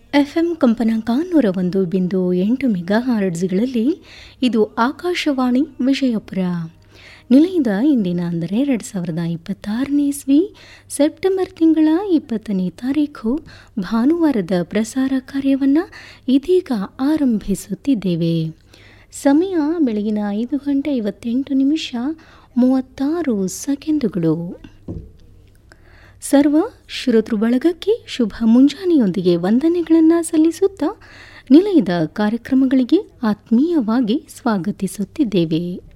F M ಕಂಪನಾಂಕ ನೂರ ಒಂದು ಬಿಂದು ಎಂಟು ಮೆಗಾ ಹಾರ್ಡ್ಸ್ಗಳಲ್ಲಿ ಇದು ಆಕಾಶವಾಣಿ ವಿಜಯಪುರ ನಿಲಯದ ಇಂದಿನ ಅಂದರೆ ಎರಡು ಸಾವಿರದ ಇಪ್ಪತ್ತಾರನೇ ಇಸ್ವಿ ಸೆಪ್ಟೆಂಬರ್ ತಿಂಗಳ ಇಪ್ಪತ್ತನೇ ತಾರೀಖು ಭಾನುವಾರದ ಪ್ರಸಾರ ಕಾರ್ಯವನ್ನು ಇದೀಗ ಆರಂಭಿಸುತ್ತಿದ್ದೇವೆ ಸಮಯ ಬೆಳಗಿನ ಐದು ಗಂಟೆ ಐವತ್ತೆಂಟು ನಿಮಿಷ ಮೂವತ್ತಾರು ಸೆಕೆಂಡುಗಳು ಸರ್ವ ಶ್ರೋತೃ ಬಳಗಕ್ಕೆ ಶುಭ ಮುಂಜಾನೆಯೊಂದಿಗೆ ವಂದನೆಗಳನ್ನು ಸಲ್ಲಿಸುತ್ತಾ ನಿಲಯದ ಕಾರ್ಯಕ್ರಮಗಳಿಗೆ ಆತ್ಮೀಯವಾಗಿ ಸ್ವಾಗತಿಸುತ್ತಿದ್ದೇವೆ